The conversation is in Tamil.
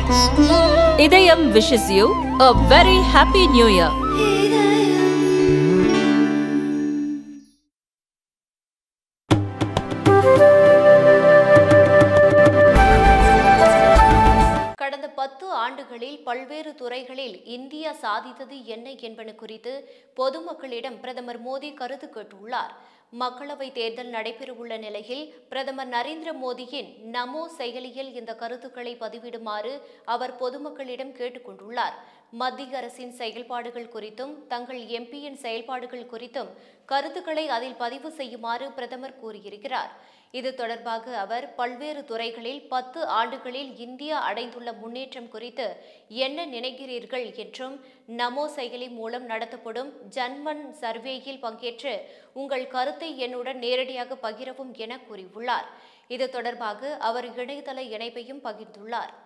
இதயம் wishes you a very happy new year. கடந்த பத்து ஆண்டுகளில் பல்வேறு துறைகளில் இந்தியா சாதித்தது என்ன என்பன குறித்து பொதுமக்களிடம் பிரதமர் மோடி கருத்து கேட்டுள்ளார் மக்களவை தேர்தல் நடைபெறவுள்ள நிலையில் பிரதமர் நரேந்திர மோடியின் நமோ செயலியில் இந்த கருத்துக்களை பதிவிடுமாறு அவர் பொதுமக்களிடம் கேட்டுக்கொண்டுள்ளார் மத்திய அரசின் செயல்பாடுகள் குறித்தும் தங்கள் எம்பியின் செயல்பாடுகள் குறித்தும் கருத்துக்களை அதில் பதிவு செய்யுமாறு பிரதமர் கூறியிருக்கிறார் இது தொடர்பாக அவர் பல்வேறு துறைகளில் பத்து ஆண்டுகளில் இந்தியா அடைந்துள்ள முன்னேற்றம் குறித்து என்ன நினைக்கிறீர்கள் என்றும் நமோ செயலி மூலம் நடத்தப்படும் ஜன்மன் சர்வேயில் பங்கேற்று உங்கள் கருத்தை என்னுடன் நேரடியாக பகிரவும் என கூறியுள்ளார் இது தொடர்பாக அவர் இணையதள இணைப்பையும் பகிர்ந்துள்ளார்